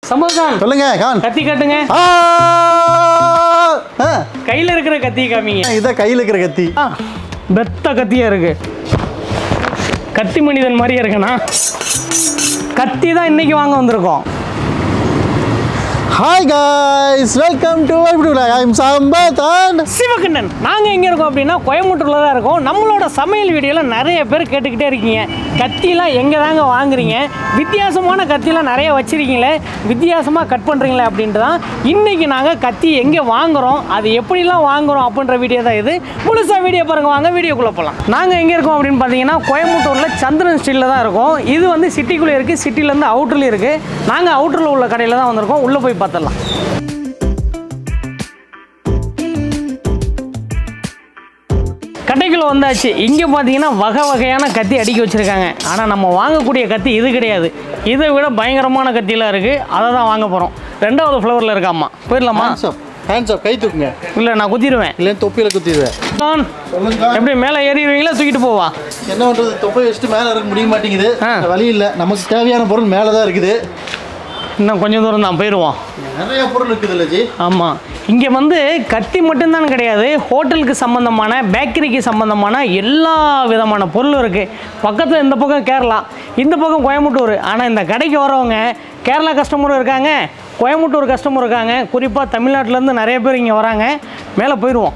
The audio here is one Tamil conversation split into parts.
சம்பத்கான் சொல்லுங்க கான் கத்தி காட்டுங்க ஆ! ஆ, கையில இருக்கிற கத்தி காமிங்க இதான் கையில் இருக்கிற கத்தி ஆ, பெத்த கத்தியா இருக்கு கத்தி மனிதன் மாதிரியே இருக்குண்ணா கத்தி தான் இன்னைக்கு வாங்க வந்திருக்கோம் hi guys welcome to I'm Sampath and Sivakannan நாங்கள் எங்கே இருக்கோம் அப்படின்னா கோயம்புத்தூரில் தான் இருக்கோம் நம்மளோட சமையல் வீடியோவில் நிறைய பேர் கேட்டுக்கிட்டே இருக்கீங்க கத்திலாம் எங்கே தாங்க வாங்குறீங்க வித்தியாசமான கத்திலாம் நிறைய வச்சுருக்கீங்களே வித்தியாசமாக கட் பண்ணுறீங்களே அப்படின்ட்டு தான் இன்றைக்கி நாங்கள் கத்தி எங்கே வாங்குகிறோம் அது எப்படிலாம் வாங்குகிறோம் அப்படின்ற வீடியோ தான் இது முழுசாக வீடியோ பாருங்கள் வாங்க வீடியோக்குள்ளே போகலாம் நாங்கள் எங்கே இருக்கோம் அப்படின்னு பார்த்தீங்கன்னா கோயம்புத்தூரில் சந்திரன் ஸ்ட்ரீட்டில் தான் இருக்கோம் இது வந்து சிட்டிக்குள்ளே இருக்குது சிட்டிலேருந்து அவுட்டர்லேயும் இருக்குது நாங்கள் அவுட்டரில் உள்ள கடையில் தான் வந்திருக்கோம் உள்ளே போய் பார்த்துடலாம் கடைக்குள்ள வந்தாச்சு இங்கே பார்த்தீங்கன்னா வகை வகையான கத்தி அடுக்கி வச்சுருக்காங்க ஆனால் நம்ம வாங்கக்கூடிய கத்தி இது கிடையாது இதை விட பயங்கரமான கத்தியெல்லாம் இருக்குது அதை தான் வாங்க போகிறோம் ரெண்டாவது ஃப்ளவரில் இருக்காம்மா போயிடலாமா ஹேண்ட்ஸ் அப் ஹேண்ட்ஸ் அப் கை தூக்குங்க இல்லை நான் குத்திடுவேன் இல்லைன்னு தொப்பியில் குத்திடுவேன் தான் சொல்லுங்க எப்படி மேலே ஏறிடுவீங்களா தூக்கிட்டு போவா என்ன பண்ணுறது தொப்பை வச்சுட்டு மேலே இருக்க முடிய மாட்டேங்குது ஆ. வழி இல்லை நமக்கு தேவையான பொருள் மேலே தான் இருக்குது இன்னும் கொஞ்சம் தூரம் தான் போயிடுவோம் நிறைய பொருள் இருக்குது இல்லை ஜி ஆமாம் இங்கே வந்து கத்தி மட்டும்தான் கிடையாது ஹோட்டலுக்கு சம்மந்தமான பேக்கரிக்கு சம்மந்தமான எல்லா விதமான பொருளும் இருக்குது பக்கத்தில் இந்த பக்கம் கேரளா இந்த பக்கம் கோயம்புத்தூர் ஆனால் இந்த கடைக்கு வரவங்க கேரளா கஸ்டமரும் இருக்காங்க கோயம்புத்தூர் கஸ்டமர் இருக்காங்க குறிப்பாக தமிழ்நாட்டிலேருந்து நிறைய பேர் இங்கே வராங்க மேலே போயிடுவோம்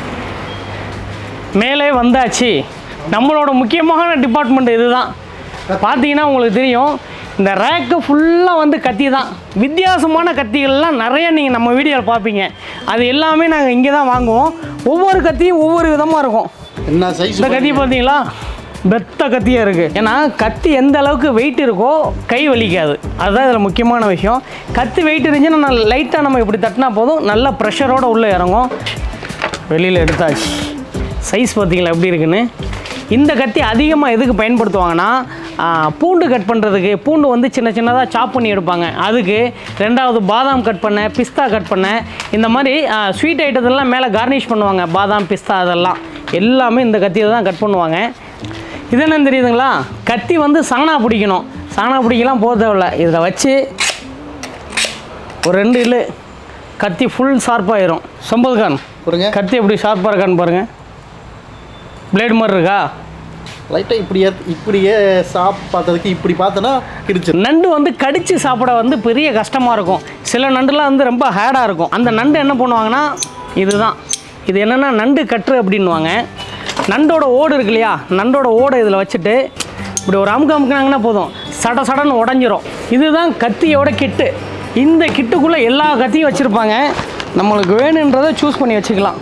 மேலே வந்தாச்சு நம்மளோட முக்கியமான டிபார்ட்மெண்ட் இதுதான் பார்த்தீங்கன்னா உங்களுக்கு தெரியும் இந்த ரேக்கு ஃபுல்லாக வந்து கத்தி தான் வித்தியாசமான கத்திகள்லாம் நிறைய நீங்கள் நம்ம வீடியோவில் பார்ப்பீங்க அது எல்லாமே நாங்கள் இங்கே தான் வாங்குவோம் ஒவ்வொரு கத்தியும் ஒவ்வொரு விதமாக இருக்கும் என்ன சைஸ் இந்த கத்தி பார்த்தீங்களா பெத்த கத்தியாக இருக்குது ஏன்னா கத்தி எந்த அளவுக்கு வெயிட் இருக்கோ கை வலிக்காது அதுதான் இதில் முக்கியமான விஷயம் கத்தி வெயிட் இருந்துச்சுன்னா நான் லைட்டாக நம்ம இப்படி தட்டினா போதும் நல்ல ப்ரெஷரோடு உள்ளே இறங்கும் வெளியில் எடுத்தாச்சு சைஸ் பார்த்தீங்களா எப்படி இருக்குன்னு இந்த கத்தி அதிகமாக எதுக்கு பயன்படுத்துவாங்கன்னா ஆ, பூண்டு கட் பண்ணுறதுக்கு பூண்டு வந்து சின்ன சின்னதாக சாப் பண்ணி எடுப்பாங்க அதுக்கு ரெண்டாவது பாதாம் கட் பண்ண பிஸ்தா கட் பண்ண இந்த மாதிரி ஸ்வீட் ஐட்டத்தெல்லாம் மேலே கார்னிஷ் பண்ணுவாங்க பாதாம் பிஸ்தா அதெல்லாம் எல்லாமே இந்த கத்தியை தான் கட் பண்ணுவாங்க இது என்னன்னு தெரியுதுங்களா கத்தி வந்து சாணா பிடிக்கணும் சாணா பிடிக்கலாம் போக தேவையில்ல இதில் வச்சு ஒரு ரெண்டு இல்லு கத்தி ஃபுல் ஷார்ப்பாயிரும் சம்பத் கான் கொடுங்க கத்தி எப்படி ஷார்ப்பாக இருக்கான்னு பாருங்கள் பிளேடு மாதிரி இருக்கா லைட்டாக இப்படி ஏத்- இப்படியே சாப் பார்த்ததுக்கு இப்படி பார்த்தோன்னா கிடிச்சிரு நண்டு வந்து கடித்து சாப்பிட வந்து பெரிய கஷ்டமாக இருக்கும் சில நண்டுலாம் வந்து ரொம்ப ஹேடாக இருக்கும் அந்த நண்டு என்ன பண்ணுவாங்கன்னா இதுதான் இது என்னென்னா நண்டு கட்டுரு அப்படின்வாங்க நண்டோட ஓடு இருக்கு இல்லையா நண்டோட ஓடை இதில் வச்சுட்டு இப்படி ஒரு அமுக்கு அமுக்குனாங்கன்னா போதும் சட சடன்னு உடஞ்சிரும் இதுதான் கத்தியோட கிட்டு இந்த கிட்டுக்குள்ளே எல்லா கத்தியும் வச்சுருப்பாங்க நம்மளுக்கு வேணுன்றதை சூஸ் பண்ணி வச்சுக்கலாம்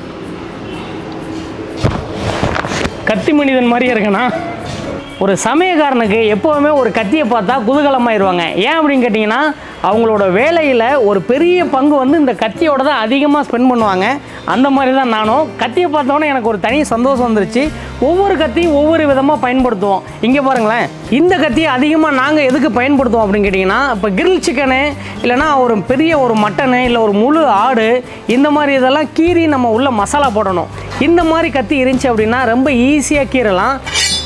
கத்தி மனிதன் மாதிரியே இருக்குண்ணா ஒரு சமயக்காரனுக்கு எப்போவுமே ஒரு கத்தியை பார்த்தா குதூகலமாயிருவாங்க ஏன் அப்படின்னு கேட்டிங்கன்னா அவங்களோட வேலையில் ஒரு பெரிய பங்கு வந்து இந்த கத்தியோட தான் அதிகமாக ஸ்பெண்ட் பண்ணுவாங்க அந்த மாதிரி தான் நானும் கத்தியை பார்த்தோன்னே எனக்கு ஒரு தனி சந்தோஷம் வந்துருச்சு ஒவ்வொரு கத்தியும் ஒவ்வொரு விதமாக பயன்படுத்துவோம் இங்கே பாருங்களேன் இந்த கத்தியை அதிகமாக நாங்கள் எதுக்கு பயன்படுத்துவோம் அப்படின்னு கேட்டிங்கன்னா இப்போ கிரில் சிக்கனு இல்லைன்னா ஒரு பெரிய ஒரு மட்டனு இல்லை ஒரு முழு ஆடு இந்த மாதிரி இதெல்லாம் கீறி நம்ம உள்ள மசாலா போடணும் இந்த மாதிரி கத்தி இருந்துச்சு அப்படின்னா ரொம்ப ஈஸியாக கீறலாம்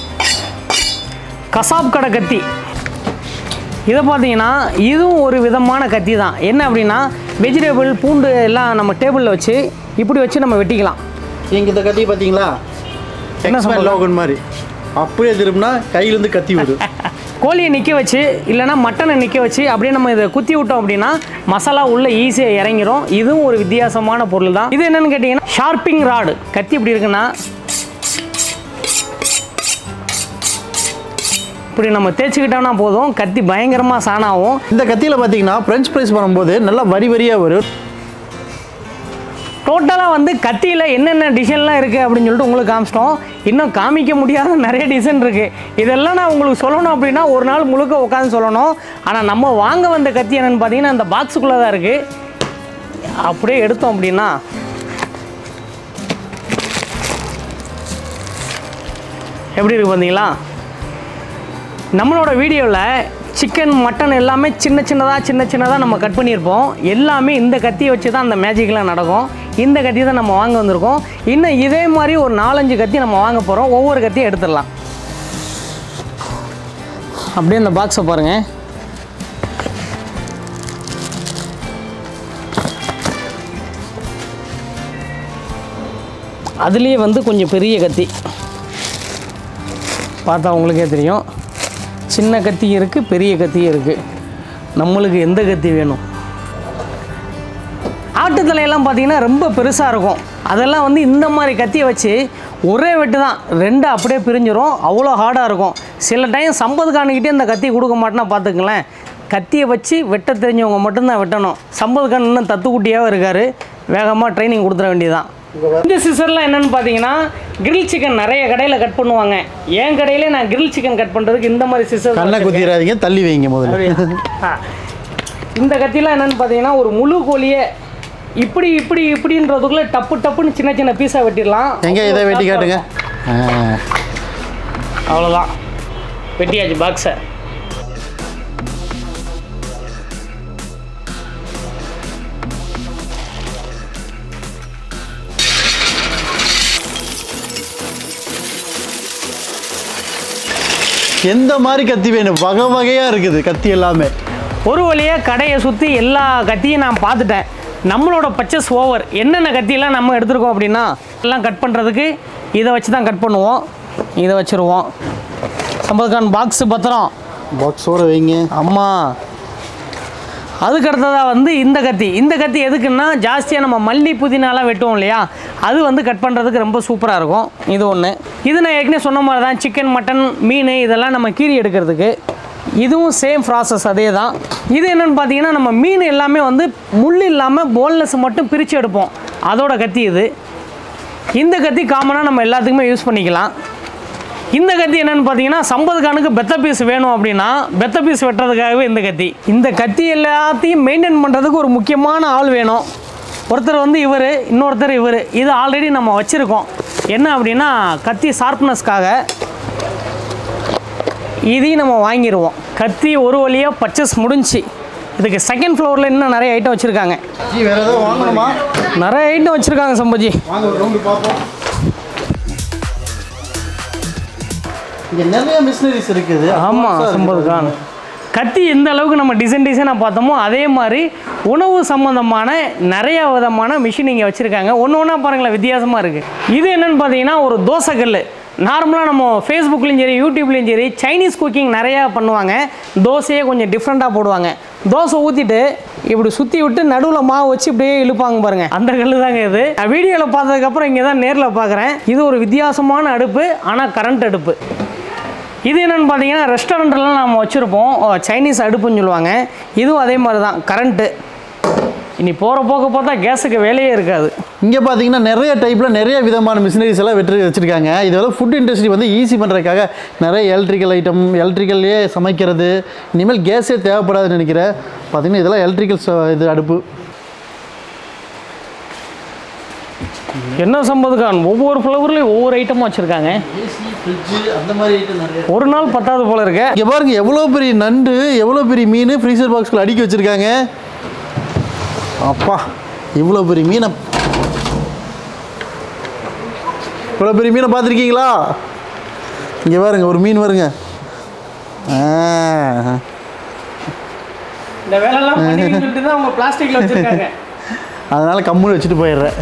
கசாப் கடை கத்தி இதை பார்த்தீங்கன்னா இதுவும் ஒரு விதமான கத்தி தான் என்ன அப்படின்னா வெஜிடபிள் பூண்டு எல்லாம் நம்ம டேபிளில் வச்சு இப்படி வச்சு நம்ம வெட்டிக்கலாம் நீங்கள் இந்த கத்தி பார்த்தீங்களா என்ன என்ன சொல்றது? லோகன் மாதிரி அப்படியே திரும்பினா கையிலேருந்து கத்தி விடும் கோழியை நிற்க வச்சு இல்லைன்னா மட்டனை நிற்க வச்சு அப்படியே நம்ம இதை குத்தி விட்டோம் அப்படின்னா மசாலா உள்ளே ஈஸியாக இறங்கிரும் இதுவும் ஒரு வித்தியாசமான பொருள் தான் இது என்னன்னு கேட்டிங்கன்னா ஷார்ப்பிங் ராடு கத்தி எப்படி இருக்குன்னா இப்படி நம்ம தேய்ச்சிக்கிட்டோம்னா போதும் கத்தி பயங்கரமாக சாணாகும் இந்த கத்தியில் பார்த்தீங்கன்னா ஃப்ரெஞ்ச் ஃப்ரைஸ் பண்ணும்போது நல்லா வரி வரியாக வரும் டோட்டலாக வந்து கத்தியில் என்னென்ன டிசைன்லாம் இருக்குது அப்படின்னு சொல்லிட்டு உங்களுக்கு காமிச்சிட்டோம் இன்னும் காமிக்க முடியாத நிறைய டிசைன் இருக்குது இதெல்லாம் நான் உங்களுக்கு சொல்லணும் அப்படின்னா ஒரு நாள் முழுக்க உட்காந்து சொல்லணும் ஆனால் நம்ம வாங்க வந்த கத்தி என்னென்னு பார்த்தீங்கன்னா இந்த பாக்ஸுக்குள்ளே தான் இருக்குது அப்படியே எடுத்தோம் அப்படின்னா எப்படி இருக்கு பார்த்தீங்களா நம்மளோட வீடியோவில் சிக்கன் மட்டன் எல்லாமே சின்ன சின்னதாக சின்ன சின்னதாக நம்ம கட் பண்ணியிருப்போம் எல்லாமே இந்த கத்தியை வச்சு தான் அந்த மேஜிக்லாம் நடக்கும் இந்த கத்தி தான் நம்ம வாங்க வந்திருக்கோம் இன்னும் இதே மாதிரி ஒரு நாலஞ்சு கத்தி நம்ம வாங்க போகிறோம் ஒவ்வொரு கத்தியும் எடுத்துடலாம் அப்படியே இந்த பாக்ஸை பாருங்கள் அதுலேயே வந்து கொஞ்சம் பெரிய கத்தி பார்த்தா உங்களுக்கே தெரியும் சின்ன கத்தியும் இருக்குது பெரிய கத்தியும் இருக்குது நம்மளுக்கு எந்த கத்தி வேணும் ஆட்டுத்தலையெல்லாம் பார்த்தீங்கன்னா ரொம்ப பெருசாக இருக்கும் அதெல்லாம் வந்து இந்த மாதிரி கத்தியை வச்சு ஒரே வெட்டு தான் ரெண்டு அப்படியே பிரிஞ்சிரும் அவ்வளோ ஹார்டாக இருக்கும் சில டைம் சம்பதுக்கானுக்கிட்டே இந்த கத்தி கொடுக்க மாட்டேன்னா பார்த்துங்களேன் கத்தியை வச்சு வெட்ட தெரிஞ்சவங்க மட்டும்தான் வெட்டணும் சம்பதுக்கான் இன்னும் தத்துக்குட்டியாகவும் இருக்கார் வேகமாக ட்ரைனிங் கொடுத்துட வேண்டியதுதான் இந்த சிசர்லாம் என்னன்னு பார்த்தீங்கன்னா கிரில் சிக்கன் நிறைய கடையில் கட் பண்ணுவாங்க என் கடையிலே நான் கிரில் சிக்கன் கட் பண்ணுறதுக்கு இந்த மாதிரி சிசர் கண்ணை குத்திடாதீங்க தள்ளி வைங்க முதல்ல ஆ. இந்த கத்திலாம் என்னன்னு பார்த்தீங்கன்னா ஒரு முழு கோழியை இப்படி இப்படி இப்படின்றதுக்குள்ள டப்பு டப்புன்னு சின்ன சின்ன பீஸாக வெட்டிடலாம் எங்க இதை வெட்டி காட்டுங்க ஆ. அவ்வளோதான் வெட்டியாச்சு பாக்ஸை எந்த மாதிரி கத்தி வேணும் வகை வகையா இருக்குது கத்தி எல்லாமே ஒரு வழியாக கடையை சுற்றி எல்லா கத்தியும் நான் பார்த்துட்டேன் நம்மளோட பர்ச்சேஸ் ஓவர் என்னென்ன கத்தியெல்லாம் நம்ம எடுத்துருக்கோம் அப்படின்னா எல்லாம் கட் பண்ணுறதுக்கு இதை வச்சு தான் கட் பண்ணுவோம் இதை வச்சுருவோம் சம்பதுக்கான் பாக்ஸு பத்திரம் பாக்ஸோட வைங்க அம்மா அதுக்கு அடுத்ததாக வந்து இந்த கத்தி இந்த கத்தி எதுக்குன்னா ஜாஸ்தியாக நம்ம மல்லி புதினாலாம் வெட்டுவோம் இல்லையா அது வந்து கட் பண்ணுறதுக்கு ரொம்ப சூப்பராக இருக்கும் இது ஒன்று இது நான் ஏற்கனவே சொன்ன மாதிரி தான் சிக்கன் மட்டன் மீன் இதெல்லாம் நம்ம கீரி எடுக்கிறதுக்கு இதுவும் சேம் ப்ராசஸ் அதே தான் இது என்னென்னு பார்த்தீங்கன்னா நம்ம மீன் எல்லாமே வந்து முள் இல்லாமல் போன்லெஸ் மட்டும் பிரித்து எடுப்போம் அதோட கத்தி இது இந்த கத்தி காமனாக நம்ம எல்லாத்துக்குமே யூஸ் பண்ணிக்கலாம் இந்த கத்தி என்னன்னு பார்த்தீங்கன்னா சம்பது கானுக்கு பெத்த பீஸ் வேணும் அப்படின்னா பெத்த பீஸ் வெட்டுறதுக்காகவே இந்த கத்தி இந்த கத்தி எல்லாத்தையும் மெயின்டைன் பண்ணுறதுக்கு ஒரு முக்கியமான ஆள் வேணும் ஒருத்தர் வந்து இவர் இன்னொருத்தர் இவர் இது ஆல்ரெடி நம்ம வச்சுருக்கோம் என்ன அப்படின்னா கத்தி ஷார்ப்னஸ்க்காக இதையும் நம்ம வாங்கிடுவோம் கத்தி ஒரு வழியாக பர்ச்சேஸ் முடிஞ்சுச்சு இதுக்கு செகண்ட் ஃப்ளோரில் இன்னும் நிறைய ஐட்டம் வச்சுருக்காங்க ஜி வேற ஏதாவது வாங்கணுமா நிறைய ஐட்டம் வச்சுருக்காங்க சம்பஜி வாங்க ஒரு ரவுண்டு பார்ப்போம் இங்க நிறைய மிஷினரிஸ் இருக்குது ஆமாம் Advance-ஆ சம்பது இருக்குது. கான் கத்தி எந்த அளவுக்கு நம்ம டிசைன் டிசைனாக பார்த்தோமோ அதே மாதிரி உணவு சம்மந்தமான நிறைய விதமான மிஷின் இங்கே வச்சுருக்காங்க ஒன்று ஒன்றா பாருங்களேன் வித்தியாசமாக இருக்குது இது என்னன்னு பார்த்தீங்கன்னா ஒரு தோசைக்கல் நார்மலாக நம்ம ஃபேஸ்புக்லேயும் சரி யூடியூப்லேயும் சரி சைனீஸ் குக்கிங் நிறையா பண்ணுவாங்க தோசையே கொஞ்சம் டிஃப்ரெண்ட்டாக போடுவாங்க தோசை ஊற்றிட்டு இப்படி சுற்றி விட்டு நடுவில் மாவு வச்சு இப்படியே இழுப்பாங்க பாருங்க அந்த கல் தாங்க இது நான் வீடியோவில் பார்த்ததுக்கப்புறம் இங்கே தான் நேரில் பார்க்குறேன் இது ஒரு வித்தியாசமான அடுப்பு ஆனால் கரண்ட் அடுப்பு இது என்னென்னு பார்த்தீங்கன்னா ரெஸ்டாரண்ட்லாம் நம்ம வச்சுருப்போம் ஓ, சைனீஸ் அடுப்புன்னு சொல்லுவாங்க இதுவும் அதே மாதிரி தான் கரண்ட்டு இனி போகிற போக்க பார்த்தா கேஸுக்கு வேலையே இருக்காது இங்க பாத்தீங்கன்னா நிறைய டைப்ல நிறைய விதமான மிஷினரிஸ் எல்லாம் வெற்றி வச்சிருக்காங்க இதெல்லாம் ஃபுட் இண்டஸ்ட்ரி வந்து ஈஸி பண்றதுக்காக நிறைய எலக்ட்ரிக்கல் ஐட்டம் எலக்ட்ரிக்கல்லே சமைக்கிறது இனிமேல் கேஸே தேவைப்படாதுன்னு நினைக்கிறேன் பார்த்தீங்கன்னா இதெல்லாம் எலக்ட்ரிக்கல் இது அடுப்பு என்ன சம்பதுக்கான் ஒவ்வொரு ஃப்ளவர்லேயும் ஒவ்வொரு ஐட்டமும் வச்சுருக்காங்க ஏசி ஃப்ரிட்ஜு அந்த மாதிரி ஐட்டம் நிறைய ஒரு நாள் பத்தாவது போல இருக்கு இங்கே பாருங்க எவ்வளோ பெரிய நண்டு எவ்வளோ பெரிய மீன் ஃப்ரீசர் பாக்ஸ்குள்ள அடுக்கி வச்சிருக்காங்க அப்பா இவ்வளோ பெரிய மீனை இவ்வளோ பெரிய மீனை பார்த்துருக்கீங்களா இங்கே பாருங்க ஒரு மீன் வருங்க ஆ இந்த வேலைலாம் பண்ணிட்டு சொல்லிட்டு தான் அவங்க பிளாஸ்டிக்கில் வச்சுருக்காங்க அதனால் கம்முன்னு வச்சுட்டு போயிடுறேன்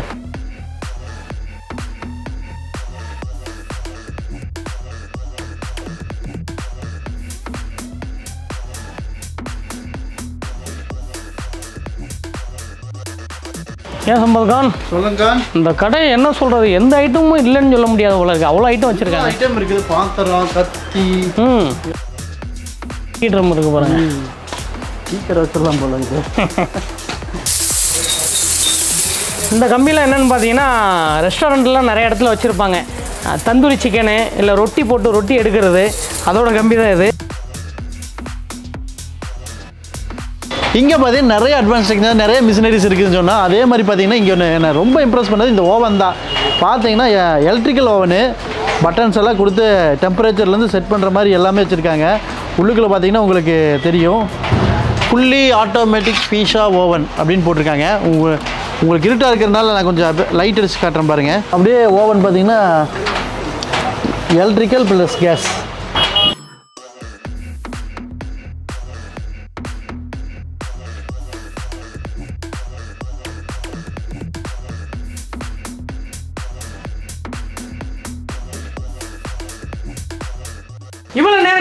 ஏன் சம்பதுக்கான் சொல்லுங்க இந்த கடை என்ன சொல்கிறது எந்த ஐட்டமும் இல்லைன்னு சொல்ல முடியாது போல இருக்கு அவ்வளோ ஐட்டம் வச்சுருக்காங்க ஐட்டம் இருக்குது பாத்திரம் கத்தி ம் ஹீட்ரம் இருக்கு பாருங்க சீக்கிரம் வச்சிடலாம் போல இது இந்த கம்பியில் என்னென்னு பார்த்தீங்கன்னா ரெஸ்டாரண்ட்லாம் நிறைய இடத்துல வச்சுருப்பாங்க அஹ், தந்தூரி சிக்கனு இல்லை ரொட்டி போட்டு ரொட்டி எடுக்கிறது அதோட கம்பி தான் இது இங்கே பார்த்தீங்கன்னா நிறைய அட்வான்ஸ் டெக்னாலஜி நிறைய மிஷினரிஸ் இருக்குதுன்னு சொன்னால் அதே மாதிரி பார்த்தீங்கன்னா இங்கே ஒன்று என்ன ரொம்ப இம்ப்ரெஸ் பண்ணது இந்த ஓவன் தான் பார்த்தீங்கன்னா எலக்ட்ரிக்கல் ஓவனு பட்டன்ஸ் எல்லாம் கொடுத்து டெம்பரேச்சர்லேருந்து செட் பண்ணுற மாதிரி எல்லாமே வச்சுருக்காங்க உள்ளுக்குள்ளே பார்த்தீங்கன்னா உங்களுக்கு தெரியும் ஃபுல்லி ஆட்டோமேட்டிக் பீஷா ஓவன் அப்படின்னு போட்டிருக்காங்க உங்க உங்களுக்கு இருட்டாக இருக்கிறதுனால நான் கொஞ்சம் லைட் அடிச்சு காட்டுறேன் பாருங்கள் அப்படியே ஓவன் பார்த்தீங்கன்னா எலக்ட்ரிக்கல் ப்ளஸ் கேஸ்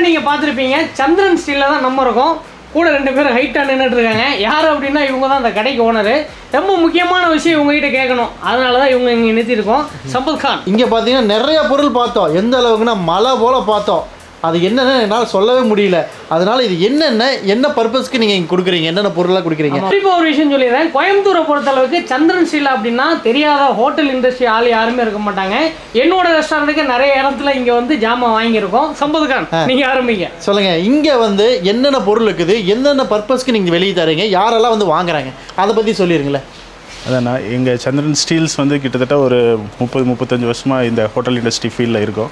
நீங்கள் பார்த்துருப்பீங்க சந்திரன் ஸ்டீலில் தான் நம்ம இருக்கோம் கூட ரெண்டு பேரும் ஹைட்டாக நின்றுட்டு இருக்காங்க யார் அப்படின்னா இவங்க தான் அந்த கடைக்கு ஓனரு ரொம்ப முக்கியமான விஷயம் இவங்ககிட்ட கேட்கணும் அதனால தான் இவங்க இங்கே நிறுத்தியிருக்கோம் சம்பத் கான் இங்கே பார்த்தீங்கன்னா நிறைய பொருள் பார்த்தோம் எந்த அளவுக்குன்னா மலை போல் பார்த்தோம் அது என்னென்னு என்னால் சொல்லவே முடியல அதனால இது என்னென்ன என்ன பர்பஸ்க்கு நீங்கள் இங்கே கொடுக்குறீங்க என்னென்ன பொருளாக கொடுக்குறீங்க குறிப்பாக ஒரு விஷயம் சொல்லிடுறேன் கோயம்புத்தூரை பொறுத்தளவுக்கு சந்திரன் ஸ்டீல் அப்படின்னா தெரியாத ஹோட்டல் இண்டஸ்ட்ரி ஆள் யாருமே இருக்க மாட்டாங்க என்னோட ரெஸ்டாரண்ட்டுக்கு நிறைய இடத்துல இங்கே வந்து ஜாமான் வாங்கியிருக்கோம் சம்பத் கான் நீங்கள் ஆரம்பிங்க சொல்லுங்க இங்கே வந்து என்னென்ன பொருள் இருக்குது என்னென்ன பர்பஸ்க்கு நீங்கள் வெளியே தரீங்க யாரெல்லாம் வந்து வாங்குறாங்க அதை பற்றி சொல்லிடுங்களேன் அதான் நான் எங்கள் சந்திரன் ஸ்டீல்ஸ் வந்து கிட்டத்தட்ட ஒரு முப்பது முப்பத்தஞ்சு வருஷமாக இந்த ஹோட்டல் இண்டஸ்ட்ரி ஃபீல்டில் இருக்கோம்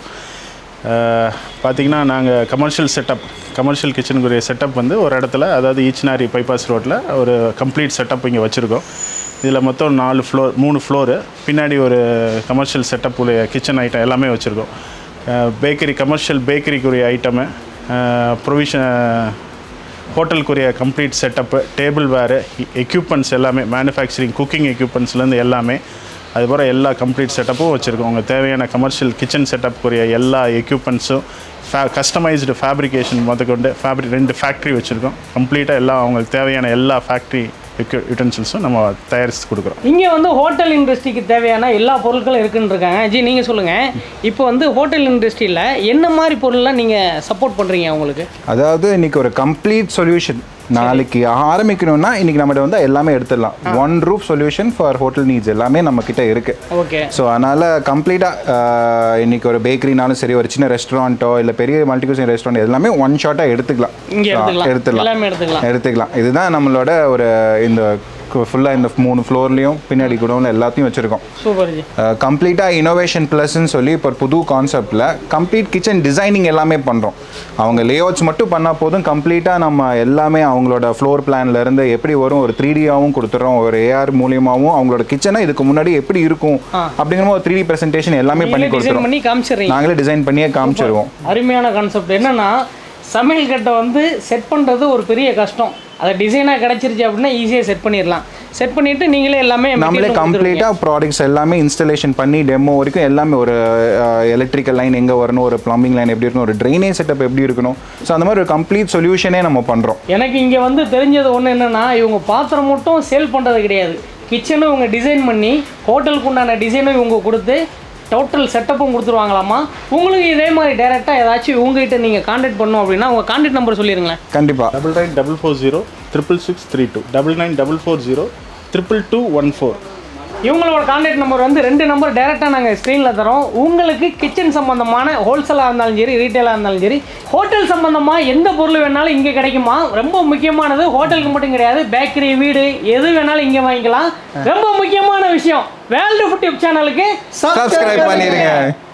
பார்த்தீங்கன்னா நாங்கள் கமர்ஷியல் செட்டப் கமர்ஷியல் கிச்சனுக்குரிய செட்டப் வந்து ஒரு இடத்துல அதாவது ஈச்சனாரி பைபாஸ் ரோட்டில் ஒரு கம்ப்ளீட் செட்டப் இங்கே வச்சுருக்கோம் இதில் மொத்தம் நாலு ஃப்ளோர் மூணு ஃப்ளோரு பின்னாடி ஒரு கமர்ஷியல் செட்டப் உடைய கிச்சன் ஐட்டம் எல்லாமே வச்சுருக்கோம் பேக்கரி கமர்ஷியல் பேக்கரிக்குரிய ஐட்டமு ப்ரொவிஷன் ஹோட்டலுக்குரிய கம்ப்ளீட் செட்டப்பு டேபிள் வேரு எக்யூப்மெண்ட்ஸ் எல்லாமே மேனுஃபேக்சரிங் குக்கிங் எக்யூப்மெண்ட்ஸ்லேருந்து எல்லாமே அதுபோல் எல்லா கம்ப்ளீட் செட்டப்பும் வச்சுருக்கோம் உங்களுக்கு தேவையான கமர்ஷியல் கிச்சன் செட்டப்புக்குரிய எல்லா எக்யூப்மெண்ட்ஸும் ஃபே கஸ்டமைஸ்டு ஃபேப்ரிகேஷன் முதற்கொண்டு ஃபேப்ரிக் ரெண்டு ஃபேக்ட்ரி வச்சுருக்கோம் கம்ப்ளீட்டாக எல்லா அவங்களுக்கு தேவையான எல்லா ஃபேக்ட்ரி யூட்டன்சில்ஸும் நம்ம தயாரித்து கொடுக்குறோம் இங்கே வந்து ஹோட்டல் இண்டஸ்ட்ரிக்கு தேவையான எல்லா பொருட்களும் இருக்குன்னு இருக்காங்க ஜி நீங்கள் சொல்லுங்கள் இப்போ வந்து ஹோட்டல் இண்டஸ்ட்ரியில் என்ன மாதிரி பொருள்லாம் நீங்கள் சப்போர்ட் பண்ணுறீங்க அவங்களுக்கு அதாவது இன்னைக்கு ஒரு கம்ப்ளீட் சொல்யூஷன் நாளைக்கு ஆரம்பிக்கணும்னா இன்னைக்கு நம்மகிட்ட வந்து எல்லாமே எடுத்துடலாம் one roof solution for hotel needs எல்லாமே நம்ம கிட்ட இருக்கு ஓகே ஸோ அதனால் கம்ப்ளீட்டாக இன்னைக்கு ஒரு பேக்கரினாலும் சரி ஒரு சின்ன ரெஸ்டாரண்ட்டோ இல்லை பெரிய மல்டிகுசின் ரெஸ்டாரண்ட் எல்லாமே ஒன் ஷாட்டாக எடுத்துக்கலாம் இங்கே ஆ, எடுத்துக்கலாம் எடுத்துடலாம் எல்லாமே எடுத்துக்கலாம் எடுத்துக்கலாம் இதுதான் நம்மளோட ஒரு இந்த ஃபுல்லாக இந்த மூணு ஃப்ளோர்லேயும் பின்னாடி குடோனில் எல்லாத்தையும் வச்சுருக்கோம் சூப்பர் ஜி கம்ப்ளீட்டாக இனோவேஷன் ப்ளஸ்ன்னு சொல்லி இப்போ ஒரு புது கான்செப்டில் கம்ப்ளீட் கிச்சன் டிசைனிங் எல்லாமே பண்ணுறோம் அவங்க லேஅவுட்ஸ் மட்டும் பண்ணால் போதும் கம்ப்ளீட்டாக நம்ம எல்லாமே அவங்களோட ஃப்ளோர் இருந்து எப்படி வரும் ஒரு த்ரீ டியாகவும் கொடுத்துறோம் ஒரு ஏஆர் மூலியமாகவும் அவங்களோட கிச்சனை இதுக்கு முன்னாடி எப்படி இருக்கும் அப்படிங்கிற ஒரு த்ரீ டி ப்ரெசன்டேஷன் எல்லாமே பண்ணி நீங்களே டிசைன் கொடுத்துருவோம் பண்ணி காமிச்சிடுறீங்க நாங்களே டிசைன் பண்ணியே காமிச்சிருவோம் அருமையான கான்செப்ட் என்னன்னா சமையல் கட்டை வந்து செட் பண்ணுறது ஒரு பெரிய கஷ்டம் அதை டிசைனாக கிடச்சிருச்சு அப்படின்னா ஈஸியாக செட் பண்ணிடலாம் செட் பண்ணிவிட்டு நீங்களே எல்லாமே நம்மளே material கொடுத்துருவீங்க. கம்ப்ளீட்டாக ப்ராடக்ட்ஸ் எல்லாமே இன்ஸ்டலேஷன் பண்ணி டெமோ வரைக்கும் எல்லாமே ஒரு எலக்ட்ரிக்கல் லைன் எங்கே வரணும் ஒரு ப்ளம்பிங் லைன் எப்படி இருக்கணும் ஒரு ட்ரைனேஜ் செட்டப் எப்படி இருக்கணும் ஸோ அந்த மாதிரி ஒரு கம்ப்ளீட் சொல்யூஷனே நம்ம பண்ணுறோம் எனக்கு இங்கே வந்து தெரிஞ்சது ஒன்று என்னென்னா இவங்க பாத்திரம் மட்டும் சேல் பண்ணுறது கிடையாது கிச்சனும் இவங்க டிசைன் பண்ணி ஹோட்டலுக்கு உண்டான டிசைனும் இவங்க கொடுத்து டோட்டல் செட்டப்பும் கொடுத்துருவாங்களாமா உங்களுக்கு இதே மாதிரி டேரெக்டாக ஏதாச்சும் உங்ககிட்ட நீங்கள் காண்டாக்ட் பண்ணோம் அப்படின்னா உங்கள் காண்டாக்ட் நம்பர் சொல்லிடுங்களேன் கண்டிப்பாக double nine double four zero triple six three two double nine double four zero triple two one four இவங்களோட காண்டாக்ட் நம்பர் வந்து ரெண்டு நம்பர் டேரெக்டாக நாங்கள் ஸ்க்ரீனில் தரோம் உங்களுக்கு கிச்சன் சம்மந்தமான ஹோல்சேலாக இருந்தாலும் சரி ரீட்டைலாக இருந்தாலும் சரி ஹோட்டல் சம்மந்தமாக எந்த பொருள் வேணாலும் இங்கே கிடைக்குமா ரொம்ப முக்கியமானது ஹோட்டலுக்கு மட்டும் கிடையாது பேக்கரி வீடு எது வேணாலும் இங்கே வாங்கிக்கலாம் ரொம்ப முக்கியமான விஷயம் வேர்ல்டு ஃபுட் சேனலுக்கு சப்ஸ்கிரைப் பண்ணிடுங்க